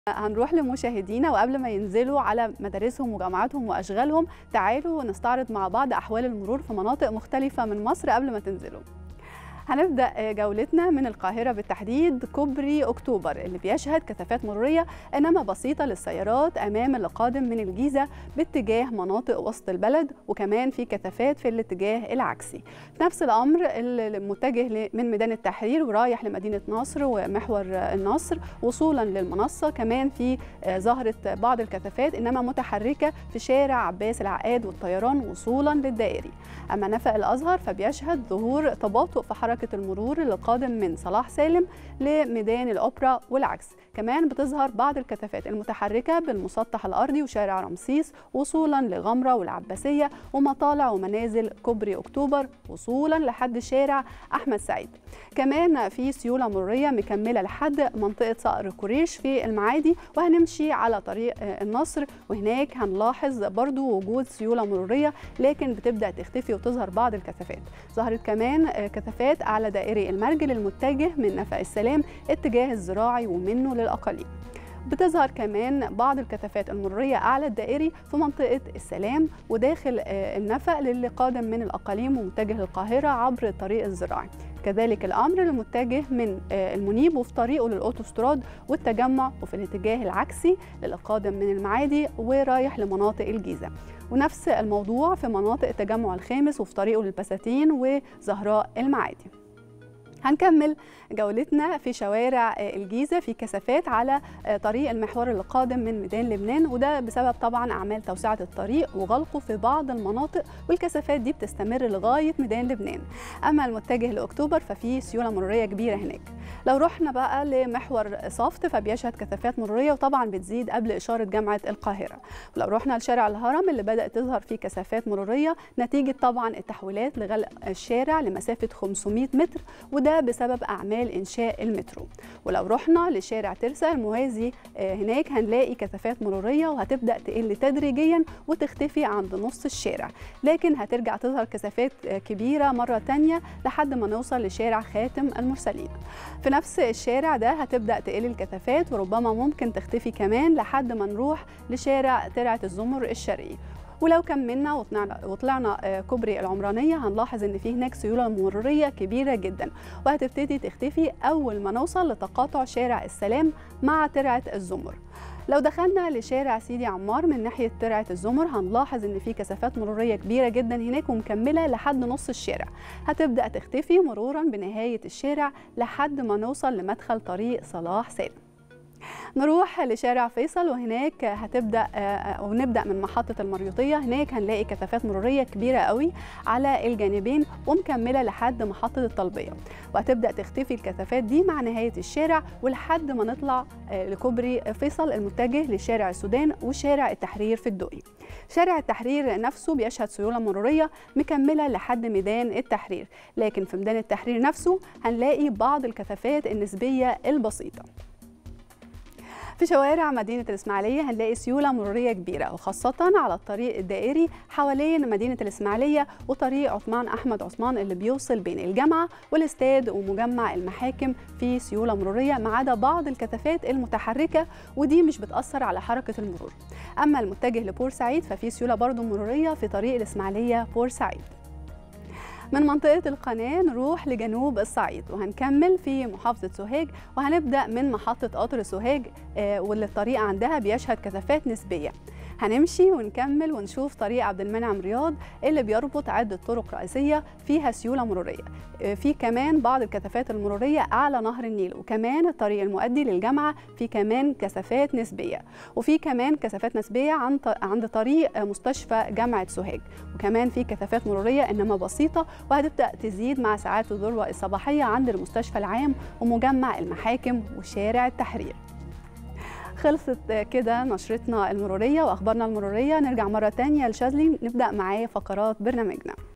هنروح لمشاهدينا وقبل ما ينزلوا على مدارسهم وجامعاتهم واشغالهم تعالوا نستعرض مع بعض احوال المرور في مناطق مختلفه من مصر قبل ما تنزلوا هنبدا جولتنا من القاهره بالتحديد كوبري اكتوبر اللي بيشهد كثافات مروريه انما بسيطه للسيارات امام اللي قادم من الجيزه باتجاه مناطق وسط البلد وكمان في كثافات في الاتجاه العكسي نفس الامر المتجه من ميدان التحرير ورايح لمدينه نصر ومحور النصر وصولا للمنصه كمان في ظهرت بعض الكثافات انما متحركه في شارع عباس العقاد والطيران وصولا للدائري اما نفق الازهر فبيشهد ظهور تباطؤ في حركه المرور اللي قادم من صلاح سالم لميدان الاوبرا والعكس كمان بتظهر بعض الكثافات المتحركه بالمسطح الارضي وشارع رمسيس وصولا لغمره والعباسيه ومطالع ومنازل كوبري اكتوبر وصولا لحد شارع احمد سعيد كمان في سيوله مروريه مكمله لحد منطقه صقر قريش في المعادي وهنمشي على طريق النصر وهناك هنلاحظ برضو وجود سيوله مروريه لكن بتبدا تختفي وتظهر بعض الكثافات ظهرت كمان كثافات على دائري المرجل المتجه من نفق السلام اتجاه الزراعي ومنه للاقاليم بتظهر كمان بعض الكثافات المروريه اعلى الدائري في منطقه السلام وداخل النفق للي قادم من الاقاليم ومتجه للقاهره عبر الطريق الزراعي كذلك الامر المتجه من المنيب وفي طريقه للاوتوستراد والتجمع وفي الاتجاه العكسي للقادم من المعادي ورايح لمناطق الجيزه ونفس الموضوع في مناطق التجمع الخامس وفي طريقه للبساتين وزهراء المعادي هنكمل جولتنا في شوارع الجيزه في كثافات على طريق المحور اللي قادم من ميدان لبنان وده بسبب طبعا اعمال توسعه الطريق وغلقه في بعض المناطق والكثافات دي بتستمر لغايه ميدان لبنان اما المتجه لاكتوبر ففي سيوله مروريه كبيره هناك لو رحنا بقى لمحور صفت فبيشهد كثافات مروريه وطبعا بتزيد قبل اشاره جامعه القاهره ولو رحنا لشارع الهرم اللي بدات تظهر فيه كثافات مروريه نتيجه طبعا التحويلات لغلق الشارع لمسافه 500 متر وده بسبب اعمال انشاء المترو ولو رحنا لشارع ترسا الموازي هناك هنلاقي كثافات مروريه وهتبدا تقل تدريجيا وتختفي عند نص الشارع لكن هترجع تظهر كثافات كبيره مره ثانيه لحد ما نوصل لشارع خاتم المرسلين في نفس الشارع ده هتبدا تقل الكثافات وربما ممكن تختفي كمان لحد ما نروح لشارع ترعه الزمر الشرقي ولو كملنا وطلعنا, وطلعنا كوبري العمرانيه هنلاحظ ان في هناك سيوله مروريه كبيره جدا وهتبتدي تختفي اول ما نوصل لتقاطع شارع السلام مع ترعه الزمر لو دخلنا لشارع سيدي عمار من ناحيه ترعه الزمر هنلاحظ ان في كثافات مروريه كبيره جدا هناك ومكمله لحد نص الشارع هتبدا تختفي مرورا بنهايه الشارع لحد ما نوصل لمدخل طريق صلاح سالم نروح لشارع فيصل وهناك هتبدا ونبدا من محطه المريوطيه هناك هنلاقي كثافات مروريه كبيره قوي على الجانبين ومكمله لحد محطه الطلبيه وهتبدا تختفي الكثافات دي مع نهايه الشارع ولحد ما نطلع لكوبري فيصل المتجه لشارع السودان وشارع التحرير في الدقي شارع التحرير نفسه بيشهد سيوله مروريه مكمله لحد ميدان التحرير لكن في ميدان التحرير نفسه هنلاقي بعض الكثافات النسبيه البسيطه في شوارع مدينة الإسماعيلية هنلاقي سيولة مرورية كبيرة وخاصة على الطريق الدائري حوالين مدينة الإسماعيلية وطريق عثمان أحمد عثمان اللي بيوصل بين الجامعة والاستاد ومجمع المحاكم في سيولة مرورية ما عدا بعض الكثافات المتحركة ودي مش بتأثر على حركة المرور أما المتجه لبورسعيد ففي سيولة برضو مرورية في طريق الإسماعيلية بورسعيد من منطقة القناة نروح لجنوب الصعيد وهنكمل في محافظة سوهاج وهنبدأ من محطة قطر سوهاج واللي الطريق عندها بيشهد كثافات نسبية هنمشي ونكمل ونشوف طريق عبد المنعم رياض اللي بيربط عدة طرق رئيسية فيها سيولة مرورية في كمان بعض الكثافات المرورية أعلى نهر النيل وكمان الطريق المؤدي للجامعة في كمان كثافات نسبية وفي كمان كثافات نسبية عند طريق مستشفى جامعة سوهاج وكمان في كثافات مرورية إنما بسيطة وهتبدأ تزيد مع ساعات الذروة الصباحية عند المستشفى العام ومجمع المحاكم وشارع التحرير خلصت كده نشرتنا المرورية وأخبارنا المرورية نرجع مرة تانية لشاذلي نبدأ معاه فقرات برنامجنا